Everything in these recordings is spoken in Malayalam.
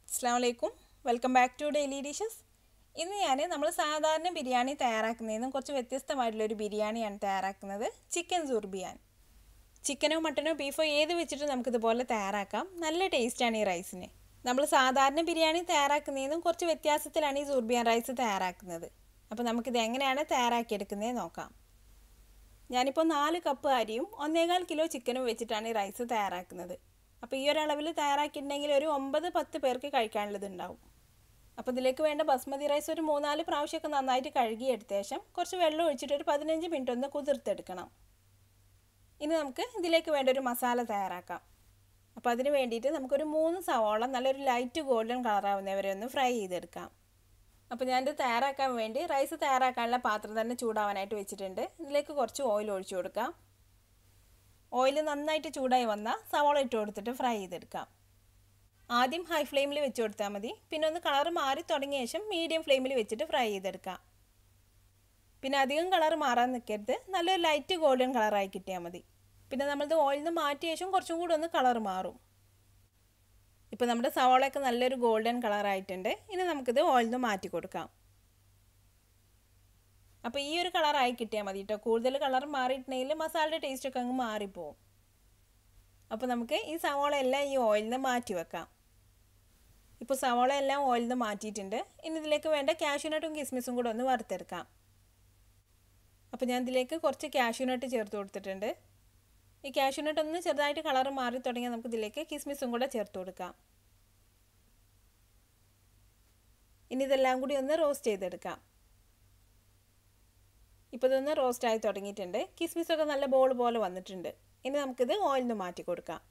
അസ്സാം വലൈക്കും welcome back to daily dishes ഇന്ന് ഞാൻ നമ്മൾ സാധാരണ ബിരിയാണി തയ്യാറാക്കുന്നതിനും കുറച്ച് വ്യത്യസ്തമായിട്ടുള്ളൊരു ബിരിയാണിയാണ് തയ്യാറാക്കുന്നത് ചിക്കൻ സുർബിയാൻ ചിക്കനോ മട്ടനോ ബീഫോ ഏത് വെച്ചിട്ട് നമുക്കിതുപോലെ തയ്യാറാക്കാം നല്ല ടേസ്റ്റാണ് ഈ റൈസിന് നമ്മൾ സാധാരണ ബിരിയാണി തയ്യാറാക്കുന്നതിനും കുറച്ച് വ്യത്യാസത്തിലാണ് ഈ സുർബിയാൻ റൈസ് തയ്യാറാക്കുന്നത് അപ്പോൾ നമുക്കിത് എങ്ങനെയാണ് തയ്യാറാക്കിയെടുക്കുന്നത് നോക്കാം ഞാനിപ്പോൾ നാല് കപ്പ് അരിയും ഒന്നേകാൽ കിലോ ചിക്കനും വെച്ചിട്ടാണ് ഈ റൈസ് തയ്യാറാക്കുന്നത് അപ്പോൾ ഈ ഒരു അളവിൽ തയ്യാറാക്കിയിട്ടുണ്ടെങ്കിൽ ഒരു ഒമ്പത് പത്ത് പേർക്ക് കഴിക്കാനുള്ളത് ഉണ്ടാവും അപ്പോൾ ഇതിലേക്ക് വേണ്ട ബസ്മതി റൈസ് ഒരു മൂന്നാല് പ്രാവശ്യമൊക്കെ നന്നായിട്ട് കഴുകിയെടുത്ത ശേഷം കുറച്ച് വെള്ളം ഒഴിച്ചിട്ട് ഒരു പതിനഞ്ച് മിനിറ്റ് ഒന്ന് കുതിർത്തെടുക്കണം ഇനി നമുക്ക് ഇതിലേക്ക് വേണ്ട ഒരു മസാല തയ്യാറാക്കാം അപ്പോൾ അതിന് വേണ്ടിയിട്ട് നമുക്കൊരു മൂന്ന് സവാള നല്ലൊരു ലൈറ്റ് ഗോൾഡൻ കളറാവുന്നവരെ ഒന്ന് ഫ്രൈ ചെയ്തെടുക്കാം അപ്പോൾ ഞാനിത് തയ്യാറാക്കാൻ വേണ്ടി റൈസ് തയ്യാറാക്കാനുള്ള പാത്രം തന്നെ ചൂടാവാനായിട്ട് വെച്ചിട്ടുണ്ട് ഇതിലേക്ക് കുറച്ച് ഓയിൽ ഒഴിച്ചു കൊടുക്കാം ഓയിൽ നന്നായിട്ട് ചൂടായി വന്നാൽ സവാള ഇട്ട് കൊടുത്തിട്ട് ഫ്രൈ ചെയ്തെടുക്കാം ആദ്യം ഹൈ ഫ്ലെയിമിൽ വെച്ച് കൊടുത്താൽ മതി പിന്നെ ഒന്ന് കളർ മാറി തുടങ്ങിയ ശേഷം മീഡിയം ഫ്ലെയിമിൽ വെച്ചിട്ട് ഫ്രൈ ചെയ്തെടുക്കാം പിന്നെ അധികം കളർ മാറാൻ നിൽക്കരുത് നല്ലൊരു ലൈറ്റ് ഗോൾഡൻ കളറായി കിട്ടിയാൽ മതി പിന്നെ നമ്മളിത് ഓയിലിൽ നിന്ന് മാറ്റിയ ശേഷം കുറച്ചും കൂടി ഒന്ന് കളർ മാറും ഇപ്പോൾ നമ്മുടെ സവാളയൊക്കെ നല്ലൊരു ഗോൾഡൻ കളറായിട്ടുണ്ട് ഇനി നമുക്കിത് ഓയിലിൽ നിന്ന് മാറ്റി കൊടുക്കാം അപ്പോൾ ഈ ഒരു കളറായി കിട്ടിയാൽ മതി കേട്ടോ കൂടുതൽ കളർ മാറിയിട്ടുണ്ടെങ്കിൽ മസാലയുടെ ടേസ്റ്റൊക്കെ അങ്ങ് മാറിപ്പോവും അപ്പോൾ നമുക്ക് ഈ സവാള എല്ലാം ഈ ഓയിലിൽ നിന്ന് മാറ്റി വെക്കാം ഇപ്പോൾ സവാള എല്ലാം ഓയിലിൽ നിന്ന് മാറ്റിയിട്ടുണ്ട് ഇനി ഇതിലേക്ക് വേണ്ട കാഷ്യൂനട്ടും കിസ്മിസും കൂടെ ഒന്ന് വറുത്തെടുക്കാം അപ്പോൾ ഞാൻ ഇതിലേക്ക് കുറച്ച് കാഷ്യൂനട്ട് ചേർത്ത് കൊടുത്തിട്ടുണ്ട് ഈ കാഷ്യൂനട്ട് ഒന്ന് ചെറുതായിട്ട് കളർ മാറി തുടങ്ങിയാൽ നമുക്ക് ഇതിലേക്ക് കിസ്മിസും കൂടെ ചേർത്ത് കൊടുക്കാം ഇനി ഇതെല്ലാം കൂടി ഒന്ന് റോസ്റ്റ് ചെയ്തെടുക്കാം ഇപ്പോൾ ഇതൊന്ന് റോസ്റ്റ് ആയി തുടങ്ങിയിട്ടുണ്ട് കിസ്മിസൊക്കെ നല്ല ബോൾ പോലെ വന്നിട്ടുണ്ട് ഇനി നമുക്കിത് ഓയിലിൽ നിന്ന് മാറ്റി കൊടുക്കാം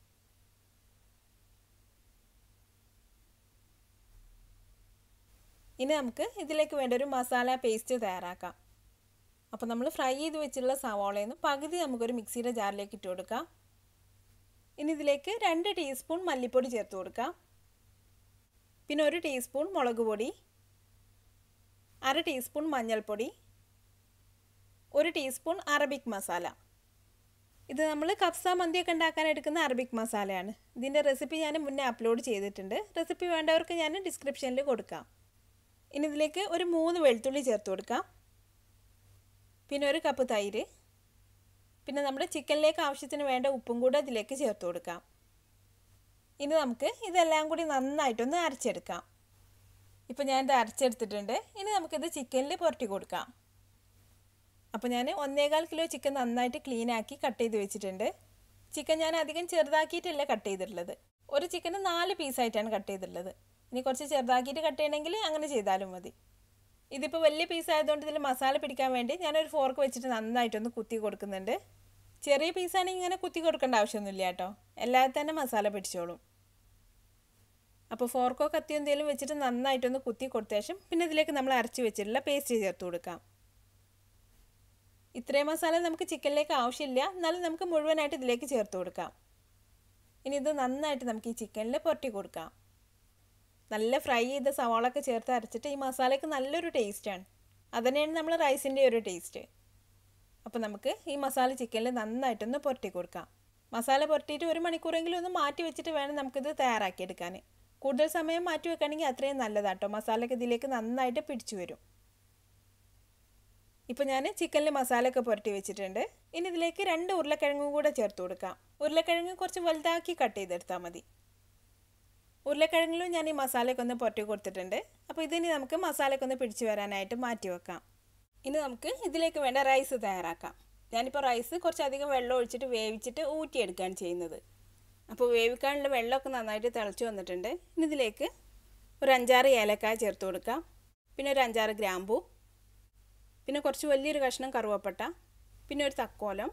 ഇനി നമുക്ക് ഇതിലേക്ക് വേണ്ട ഒരു മസാല പേസ്റ്റ് തയ്യാറാക്കാം അപ്പോൾ നമ്മൾ ഫ്രൈ ചെയ്ത് വെച്ചിട്ടുള്ള സവാളയിൽ നിന്ന് പകുതി നമുക്കൊരു മിക്സിയുടെ ജാറിലേക്ക് ഇട്ട് കൊടുക്കാം ഇനി ഇതിലേക്ക് രണ്ട് ടീസ്പൂൺ മല്ലിപ്പൊടി ചേർത്ത് കൊടുക്കാം പിന്നെ ഒരു ടീസ്പൂൺ മുളക് പൊടി അര ടീസ്പൂൺ മഞ്ഞൾപ്പൊടി ഒരു ടീസ്പൂൺ അറബിക് മസാല ഇത് നമ്മൾ കപ്സ മന്തിയൊക്കെ ഉണ്ടാക്കാൻ എടുക്കുന്ന അറബിക് മസാലയാണ് ഇതിൻ്റെ റെസിപ്പി ഞാൻ മുന്നേ അപ്ലോഡ് ചെയ്തിട്ടുണ്ട് റെസിപ്പി വേണ്ടവർക്ക് ഞാൻ ഡിസ്ക്രിപ്ഷനിൽ കൊടുക്കാം ഇനി ഇതിലേക്ക് ഒരു മൂന്ന് വെളുത്തുള്ളി ചേർത്ത് കൊടുക്കാം പിന്നെ ഒരു കപ്പ് തൈര് പിന്നെ നമ്മുടെ ചിക്കനിലേക്ക് ആവശ്യത്തിന് വേണ്ട ഉപ്പും കൂടെ ഇതിലേക്ക് ചേർത്ത് കൊടുക്കാം ഇനി നമുക്ക് ഇതെല്ലാം കൂടി നന്നായിട്ടൊന്ന് അരച്ചെടുക്കാം ഇപ്പോൾ ഞാനിത് അരച്ചെടുത്തിട്ടുണ്ട് ഇനി നമുക്കിത് ചിക്കനിൽ പുരട്ടി കൊടുക്കാം അപ്പോൾ ഞാൻ ഒന്നേകാൽ കിലോ ചിക്കൻ നന്നായിട്ട് ക്ലീൻ ആക്കി കട്ട് ചെയ്ത് വെച്ചിട്ടുണ്ട് ചിക്കൻ ഞാൻ അധികം ചെറുതാക്കിയിട്ടല്ല കട്ട് ചെയ്തിട്ടുള്ളത് ഒരു ചിക്കന് നാല് പീസായിട്ടാണ് കട്ട് ചെയ്തിട്ടുള്ളത് ഇനി കുറച്ച് ചെറുതാക്കിയിട്ട് കട്ട് ചെയ്യണമെങ്കിൽ അങ്ങനെ ചെയ്താലും മതി ഇതിപ്പോൾ വലിയ പീസ് ആയതുകൊണ്ട് ഇതിൽ മസാല പിടിക്കാൻ വേണ്ടി ഞാനൊരു ഫോർക്ക് വെച്ചിട്ട് നന്നായിട്ടൊന്ന് കുത്തി കൊടുക്കുന്നുണ്ട് ചെറിയ പീസാണെങ്കിൽ ഇങ്ങനെ കുത്തി കൊടുക്കേണ്ട ആവശ്യമൊന്നുമില്ല കേട്ടോ എല്ലാത്തിൽ തന്നെ മസാല പിടിച്ചോളും അപ്പോൾ ഫോർക്കോ കത്തിയോ എന്തെങ്കിലും വെച്ചിട്ട് നന്നായിട്ടൊന്ന് കുത്തി കൊടുത്ത ശേഷം പിന്നെ ഇതിലേക്ക് നമ്മൾ അരച്ച് വെച്ചിട്ടുള്ള പേസ്റ്റ് ചേർത്ത് കൊടുക്കാം ഇത്രയും മസാല നമുക്ക് ചിക്കനിലേക്ക് ആവശ്യമില്ല എന്നാലും നമുക്ക് മുഴുവനായിട്ട് ഇതിലേക്ക് ചേർത്ത് കൊടുക്കാം ഇനി ഇത് നന്നായിട്ട് നമുക്ക് ഈ ചിക്കനിൽ പുരട്ടി കൊടുക്കാം നല്ല ഫ്രൈ ചെയ്ത സവാളൊക്കെ ചേർത്ത് അരച്ചിട്ട് ഈ മസാലയ്ക്ക് നല്ലൊരു ടേസ്റ്റാണ് അതുതന്നെയാണ് നമ്മൾ റൈസിൻ്റെ ഒരു ടേസ്റ്റ് അപ്പോൾ നമുക്ക് ഈ മസാല ചിക്കനിൽ നന്നായിട്ടൊന്ന് പുരട്ടി കൊടുക്കാം മസാല പുരട്ടിയിട്ട് ഒരു മണിക്കൂറെങ്കിലും ഒന്ന് മാറ്റി വെച്ചിട്ട് വേണം നമുക്കിത് തയ്യാറാക്കിയെടുക്കാൻ കൂടുതൽ സമയം മാറ്റി വെക്കുകയാണെങ്കിൽ അത്രയും നല്ലതാട്ടോ മസാലയൊക്കെ ഇതിലേക്ക് നന്നായിട്ട് പിടിച്ചു വരും ഇപ്പോൾ ഞാൻ ചിക്കനിൽ മസാലയൊക്കെ പുരട്ടി വെച്ചിട്ടുണ്ട് ഇനി ഇതിലേക്ക് രണ്ട് ഉരുളക്കിഴങ്ങും കൂടെ ചേർത്ത് കൊടുക്കാം ഉരുളക്കിഴങ്ങ് കുറച്ച് വലുതാക്കി കട്ട് ചെയ്തെടുത്താൽ മതി ഉരുളക്കിഴങ്ങിലും ഞാൻ ഈ മസാലയൊക്കെ ഒന്ന് പുരട്ടി കൊടുത്തിട്ടുണ്ട് അപ്പോൾ ഇതിനി നമുക്ക് മസാലയൊക്കെ ഒന്ന് പിടിച്ചു വരാനായിട്ട് മാറ്റി വെക്കാം ഇനി നമുക്ക് ഇതിലേക്ക് വേണ്ട റൈസ് തയ്യാറാക്കാം ഞാനിപ്പോൾ റൈസ് കുറച്ചധികം വെള്ളം ഒഴിച്ചിട്ട് വേവിച്ചിട്ട് ഊറ്റിയെടുക്കുകയാണ് ചെയ്യുന്നത് അപ്പോൾ വേവിക്കാനുള്ള വെള്ളമൊക്കെ നന്നായിട്ട് തിളച്ച് വന്നിട്ടുണ്ട് ഇനി ഇതിലേക്ക് ഒരു അഞ്ചാറ് ഏലക്കായ ചേർത്ത് കൊടുക്കാം പിന്നെ ഒരു അഞ്ചാറ് ഗ്രാമ്പൂ പിന്നെ കുറച്ച് വലിയൊരു കഷ്ണം കറുവപ്പട്ട പിന്നെ ഒരു തക്കോലം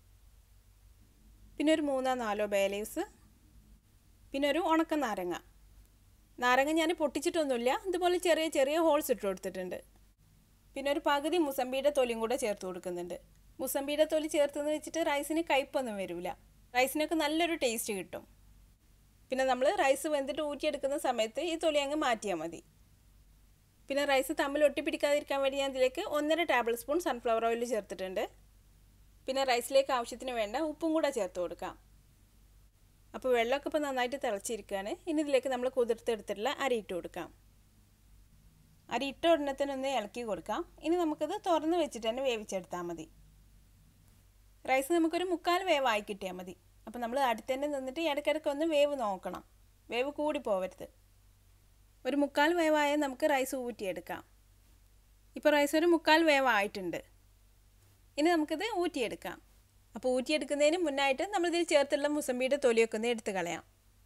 പിന്നെ ഒരു മൂന്നോ നാലോ ബേലീവ്സ് പിന്നെ ഒരു ഉണക്ക നാരങ്ങ നാരങ്ങ ഞാൻ പൊട്ടിച്ചിട്ടൊന്നുമില്ല ഇതുപോലെ ചെറിയ ചെറിയ ഹോൾസ് ഇട്ട് കൊടുത്തിട്ടുണ്ട് പിന്നെ ഒരു പകുതി മുസമ്പിയുടെ തൊലിയും കൂടെ ചേർത്ത് കൊടുക്കുന്നുണ്ട് മുസമ്പിയുടെ തൊലി ചേർത്തെന്ന് വെച്ചിട്ട് റൈസിന് കയ്പൊന്നും വരില്ല റൈസിനൊക്കെ നല്ലൊരു ടേസ്റ്റ് കിട്ടും പിന്നെ നമ്മൾ റൈസ് വെന്തിട്ട് ഊറ്റിയെടുക്കുന്ന സമയത്ത് ഈ തൊലി അങ്ങ് മാറ്റിയാൽ മതി പിന്നെ റൈസ് തമ്മിൽ ഒട്ടിപ്പിടിക്കാതിരിക്കാൻ വേണ്ടി ഞാൻ ഇതിലേക്ക് ഒന്നര ടേബിൾ സ്പൂൺ സൺഫ്ലവർ ഓയിൽ ചേർത്തിട്ടുണ്ട് പിന്നെ റൈസിലേക്ക് ആവശ്യത്തിന് വേണ്ട ഉപ്പും കൂടെ ചേർത്ത് കൊടുക്കാം അപ്പോൾ വെള്ളമൊക്കെ ഇപ്പോൾ നന്നായിട്ട് തിളച്ചിരിക്കുകയാണ് ഇനി ഇതിലേക്ക് നമ്മൾ കുതിർത്തെടുത്തിട്ടുള്ള അരി ഇട്ട് കൊടുക്കാം അരി ഇട്ട ഉടനെ തന്നെ ഒന്ന് ഇളക്കി കൊടുക്കാം ഇനി നമുക്കത് തുറന്ന് വെച്ചിട്ട് തന്നെ വേവിച്ചെടുത്താൽ മതി റൈസ് നമുക്കൊരു മുക്കാൽ വേവായി കിട്ടിയാൽ മതി അപ്പോൾ നമ്മൾ അടുത്ത് തന്നെ നിന്നിട്ട് ഇടയ്ക്കിടയ്ക്ക് ഒന്ന് വേവ് നോക്കണം വേവ് കൂടി പോവരുത് ഒരു മുക്കാൽ വേവായാൽ നമുക്ക് റൈസ് ഊറ്റിയെടുക്കാം ഇപ്പോൾ റൈസ് ഒരു മുക്കാൽ വേവായിട്ടുണ്ട് ഇനി നമുക്കിത് ഊറ്റിയെടുക്കാം അപ്പോൾ ഊറ്റിയെടുക്കുന്നതിന് മുന്നായിട്ട് നമ്മളിതിൽ ചേർത്തുള്ള മുസമ്പിയുടെ തൊലിയൊക്കെ ഒന്ന് എടുത്ത് കളയാം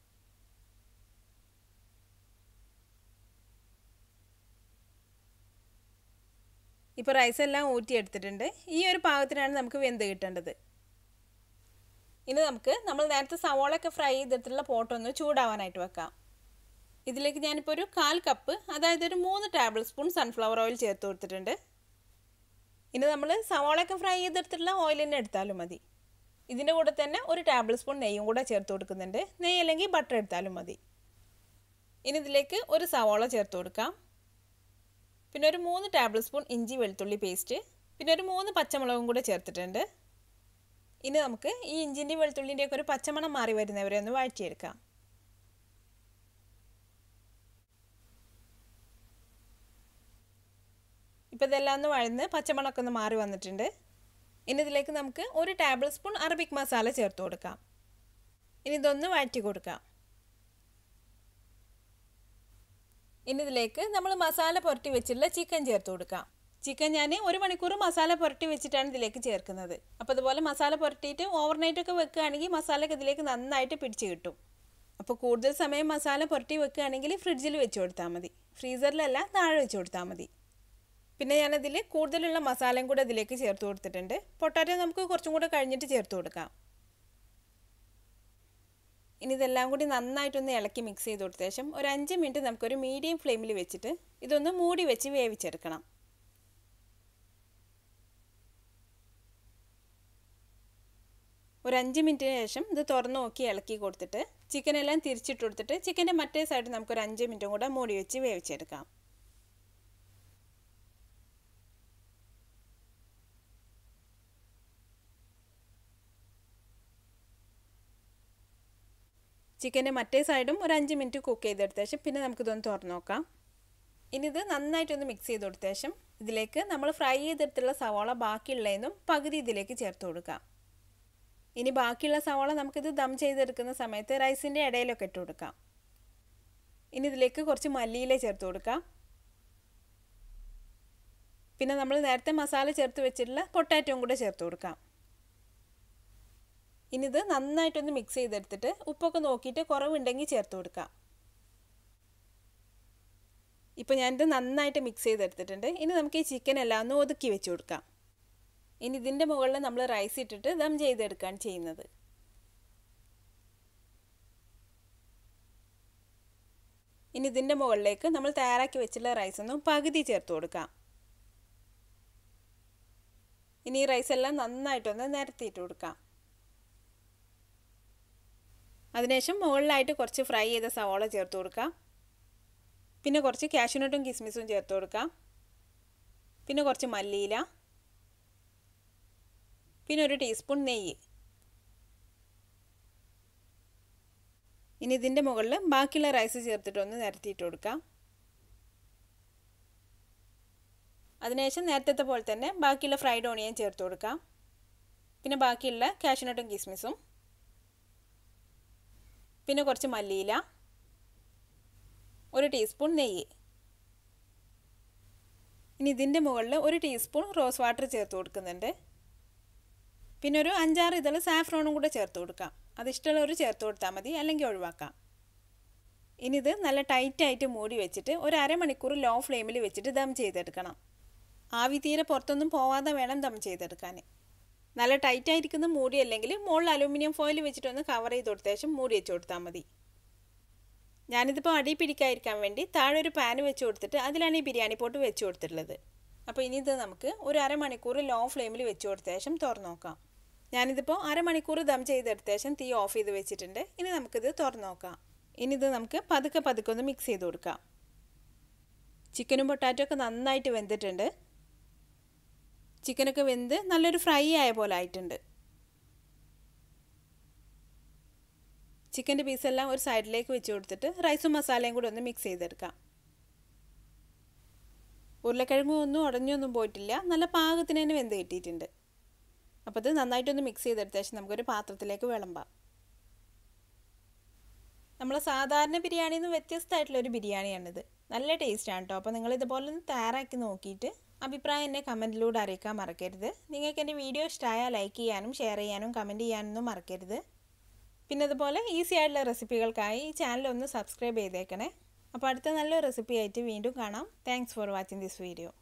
ഇപ്പോൾ റൈസ് എല്ലാം ഊറ്റിയെടുത്തിട്ടുണ്ട് ഈ ഒരു പാകത്തിനാണ് നമുക്ക് വെന്ത് കിട്ടേണ്ടത് ഇനി നമുക്ക് നമ്മൾ നേരത്തെ സവോളൊക്കെ ഫ്രൈ ചെയ്തിട്ടുള്ള പോട്ടൊന്ന് ചൂടാവാനായിട്ട് വെക്കാം ഇതിലേക്ക് ഞാനിപ്പോൾ ഒരു കാൽ കപ്പ് അതായത് ഒരു മൂന്ന് ടേബിൾ സ്പൂൺ സൺഫ്ലവർ ഓയിൽ ചേർത്ത് കൊടുത്തിട്ടുണ്ട് ഇനി നമ്മൾ സവോളയൊക്കെ ഫ്രൈ ചെയ്തെടുത്തിട്ടുള്ള ഓയിൽ തന്നെ എടുത്താലും മതി ഇതിൻ്റെ കൂടെ തന്നെ ഒരു ടേബിൾ സ്പൂൺ നെയ്യും കൂടെ ചേർത്ത് കൊടുക്കുന്നുണ്ട് നെയ്യ് അല്ലെങ്കിൽ ബട്ടർ എടുത്താലും മതി ഇനി ഇതിലേക്ക് ഒരു സവോള ചേർത്ത് കൊടുക്കാം പിന്നെ ഒരു മൂന്ന് ടേബിൾ സ്പൂൺ ഇഞ്ചി വെളുത്തുള്ളി പേസ്റ്റ് പിന്നെ ഒരു മൂന്ന് പച്ചമുളകും കൂടെ ചേർത്തിട്ടുണ്ട് ഇനി നമുക്ക് ഈ ഇഞ്ചിൻ്റെയും വെളുത്തുള്ളിൻ്റെയൊക്കെ ഒരു പച്ചമണം മാറി വരുന്നവരെ ഒന്ന് വഴറ്റിയെടുക്കാം ഇപ്പോൾ ഇതെല്ലാം ഒന്ന് വഴന്ന് പച്ചമണമൊക്കെ ഒന്ന് മാറി വന്നിട്ടുണ്ട് ഇനി ഇതിലേക്ക് നമുക്ക് ഒരു ടേബിൾ സ്പൂൺ അറബിക് മസാല ചേർത്ത് കൊടുക്കാം ഇനി ഇതൊന്ന് വഴറ്റി കൊടുക്കാം ഇനി ഇതിലേക്ക് നമ്മൾ മസാല പുരട്ടി വെച്ചിട്ടുള്ള ചിക്കൻ ചേർത്ത് കൊടുക്കാം ചിക്കൻ ഞാൻ ഒരു മണിക്കൂർ മസാല പുരട്ടി വെച്ചിട്ടാണ് ഇതിലേക്ക് ചേർക്കുന്നത് അപ്പോൾ അതുപോലെ മസാല പുരട്ടിയിട്ട് ഓവർനൈറ്റ് ഒക്കെ വെക്കുകയാണെങ്കിൽ മസാലയൊക്കെ ഇതിലേക്ക് നന്നായിട്ട് പിടിച്ച് കിട്ടും അപ്പോൾ കൂടുതൽ സമയം മസാല പുരട്ടി വെക്കുകയാണെങ്കിൽ ഫ്രിഡ്ജിൽ വെച്ച് കൊടുത്താൽ മതി ഫ്രീസറിലല്ല താഴെ വെച്ച് കൊടുത്താൽ മതി പിന്നെ ഞാനതിൽ കൂടുതലുള്ള മസാലയും കൂടെ ഇതിലേക്ക് ചേർത്ത് കൊടുത്തിട്ടുണ്ട് പൊട്ടാറ്റോ നമുക്ക് കുറച്ചും കൂടെ കഴിഞ്ഞിട്ട് ചേർത്ത് കൊടുക്കാം ഇനി ഇതെല്ലാം കൂടി നന്നായിട്ടൊന്ന് ഇളക്കി മിക്സ് ചെയ്ത് കൊടുത്ത ശേഷം ഒരു അഞ്ച് മിനിറ്റ് നമുക്കൊരു മീഡിയം ഫ്ലെയിമിൽ വെച്ചിട്ട് ഇതൊന്ന് മൂടി വെച്ച് വേവിച്ചെടുക്കണം ഒരു അഞ്ച് മിനിറ്റിന് ശേഷം ഇത് തുറന്ന് നോക്കി ഇളക്കി കൊടുത്തിട്ട് ചിക്കനെല്ലാം തിരിച്ചിട്ട് കൊടുത്തിട്ട് ചിക്കൻ്റെ മറ്റേ സൈഡ് നമുക്കൊരു അഞ്ച് മിനിറ്റും കൂടെ മൂടി വെച്ച് വേവിച്ചെടുക്കാം ചിക്കൻ്റെ മറ്റേ സൈഡും ഒരു അഞ്ച് മിനിറ്റ് കുക്ക് ചെയ്തെടുത്ത ശേഷം പിന്നെ നമുക്കിതൊന്ന് തുറന്ന് നോക്കാം ഇനി ഇത് നന്നായിട്ടൊന്ന് മിക്സ് ചെയ്ത് കൊടുത്ത ശേഷം ഇതിലേക്ക് നമ്മൾ ഫ്രൈ ചെയ്തെടുത്തുള്ള സവാള ബാക്കിയുള്ളതെന്നും പകുതി ഇതിലേക്ക് ചേർത്ത് കൊടുക്കാം ഇനി ബാക്കിയുള്ള സവാള നമുക്കിത് ദം ചെയ്തെടുക്കുന്ന സമയത്ത് റൈസിൻ്റെ ഇടയിലൊക്കെ ഇട്ട് കൊടുക്കാം ഇനി ഇതിലേക്ക് കുറച്ച് മല്ലിയില ചേർത്ത് കൊടുക്കാം പിന്നെ നമ്മൾ നേരത്തെ മസാല ചേർത്ത് വെച്ചിട്ടുള്ള പൊട്ടാറ്റോയും കൂടെ ചേർത്ത് കൊടുക്കാം ഇനി ഇത് നന്നായിട്ടൊന്ന് മിക്സ് ചെയ്തെടുത്തിട്ട് ഉപ്പൊക്കെ നോക്കിയിട്ട് കുറവുണ്ടെങ്കിൽ ചേർത്ത് കൊടുക്കാം ഇപ്പോൾ ഞാനിത് നന്നായിട്ട് മിക്സ് ചെയ്തെടുത്തിട്ടുണ്ട് ഇനി നമുക്ക് ഈ ചിക്കൻ എല്ലാം ഒന്ന് ഒതുക്കി വെച്ച് കൊടുക്കാം ഇനി ഇതിൻ്റെ മുകളിൽ നമ്മൾ റൈസ് ഇട്ടിട്ട് ദം ചെയ്തെടുക്കുകയാണ് ചെയ്യുന്നത് ഇനി ഇതിൻ്റെ മുകളിലേക്ക് നമ്മൾ തയ്യാറാക്കി വെച്ചുള്ള റൈസ് ഒന്ന് പകുതി ചേർത്ത് കൊടുക്കാം ഇനി ഈ റൈസ് എല്ലാം നന്നായിട്ടൊന്ന് നിരത്തിയിട്ട് കൊടുക്കാം അതിനുശേഷം മുകളിലായിട്ട് കുറച്ച് ഫ്രൈ ചെയ്ത സവാള ചേർത്ത് കൊടുക്കാം പിന്നെ കുറച്ച് കാഷ്യൂനട്ടും കിസ്മിസും ചേർത്ത് കൊടുക്കാം പിന്നെ കുറച്ച് മല്ലിയില പിന്നെ ഒരു ടീസ്പൂൺ നെയ്യ് ഇനി ഇതിൻ്റെ മുകളിൽ ബാക്കിയുള്ള റൈസ് ചേർത്തിട്ടൊന്ന് നിരത്തിയിട്ട് കൊടുക്കാം അതിനുശേഷം നേരത്തെ പോലെ തന്നെ ബാക്കിയുള്ള ഫ്രൈഡ് ഓണിയൻ ചേർത്ത് കൊടുക്കാം പിന്നെ ബാക്കിയുള്ള കാഷ്യൂനട്ടും കിസ്മിസും പിന്നെ കുറച്ച് മല്ലിയില ഒരു ടീസ്പൂൺ നെയ്യ് ഇനി ഇതിൻ്റെ മുകളിൽ ഒരു ടീസ്പൂൺ റോസ് വാട്ടർ ചേർത്ത് കൊടുക്കുന്നുണ്ട് പിന്നെ ഒരു അഞ്ചാറ് ഇതൾ സാഫ്രോണും കൂടെ ചേർത്ത് കൊടുക്കാം അത് ഇഷ്ടമുള്ളവർ ചേർത്ത് കൊടുത്താൽ മതി അല്ലെങ്കിൽ ഒഴിവാക്കാം ഇനി ഇത് നല്ല ടൈറ്റായിട്ട് മൂടി വെച്ചിട്ട് ഒരു അരമണിക്കൂർ ലോ ഫ്ലെയിമിൽ വെച്ചിട്ട് ദം ചെയ്തെടുക്കണം ആവി തീരെ പുറത്തൊന്നും പോവാതെ വേണം ദം ചെയ്തെടുക്കാൻ നല്ല ടൈറ്റായിരിക്കുന്ന മൂടി അല്ലെങ്കിൽ മുകളിൽ അലൂമിനിയം ഫോയിൽ വെച്ചിട്ടൊന്ന് കവർ ചെയ്ത് കൊടുത്ത ശേഷം മൂടി വെച്ച് കൊടുത്താൽ മതി ഞാനിതിപ്പോൾ അടി പിടിക്കാതിരിക്കാൻ വേണ്ടി താഴെ ഒരു പാന് വെച്ച് കൊടുത്തിട്ട് അതിലാണ് ഈ ബിരിയാണി പോട്ട് വെച്ച് കൊടുത്തിട്ടുള്ളത് അപ്പോൾ ഇനി ഇത് നമുക്ക് ഒരു അരമണിക്കൂർ ലോ ഫ്ലെയിമിൽ വെച്ച് കൊടുത്ത ശേഷം തുറന്ന് നോക്കാം ഞാനിതിപ്പോൾ അരമണിക്കൂർ ദം ചെയ്തെടുത്ത ശേഷം തീ ഓഫ് ചെയ്ത് വെച്ചിട്ടുണ്ട് ഇനി നമുക്കിത് തുറന്ന് നോക്കാം ഇനി ഇത് നമുക്ക് പതുക്കെ പതുക്കെ ഒന്ന് മിക്സ് ചെയ്ത് കൊടുക്കാം ചിക്കനും പൊട്ടാറ്റോ ഒക്കെ നന്നായിട്ട് വെന്തിട്ടുണ്ട് ചിക്കനൊക്കെ വെന്ത് നല്ലൊരു ഫ്രൈ ആയ പോലെ ആയിട്ടുണ്ട് ചിക്കൻ്റെ പീസെല്ലാം ഒരു സൈഡിലേക്ക് വെച്ച് കൊടുത്തിട്ട് റൈസും മസാലയും കൂടി ഒന്ന് മിക്സ് ചെയ്തെടുക്കാം ഉരുളക്കിഴങ്ങും ഒന്നും ഉടഞ്ഞൊന്നും പോയിട്ടില്ല നല്ല പാകത്തിന് തന്നെ വെന്ത് കിട്ടിയിട്ടുണ്ട് അപ്പോൾ ഇത് നന്നായിട്ടൊന്ന് മിക്സ് ചെയ്തെടുത്ത ശേഷം നമുക്കൊരു പാത്രത്തിലേക്ക് വിളമ്പാം നമ്മൾ സാധാരണ ബിരിയാണിയിൽ നിന്ന് വ്യത്യസ്തമായിട്ടുള്ളൊരു ബിരിയാണിയാണിത് നല്ല ടേസ്റ്റാണ് കേട്ടോ അപ്പോൾ നിങ്ങൾ ഇതുപോലെ ഒന്ന് തയ്യാറാക്കി നോക്കിയിട്ട് അഭിപ്രായം എന്നെ കമൻറ്റിലൂടെ അറിയിക്കാൻ മറക്കരുത് നിങ്ങൾക്ക് എൻ്റെ വീഡിയോ ഇഷ്ടമായാൽ ലൈക്ക് ചെയ്യാനും ഷെയർ ചെയ്യാനും കമൻറ്റ് ചെയ്യാനൊന്നും മറക്കരുത് പിന്നെ അതുപോലെ ഈസി ആയിട്ടുള്ള റെസിപ്പികൾക്കായി ഈ ചാനൽ ഒന്ന് സബ്സ്ക്രൈബ് ചെയ്തേക്കണേ അപ്പോൾ അടുത്ത നല്ല റെസിപ്പി ആയിട്ട് വീണ്ടും കാണാം thanks for watching this video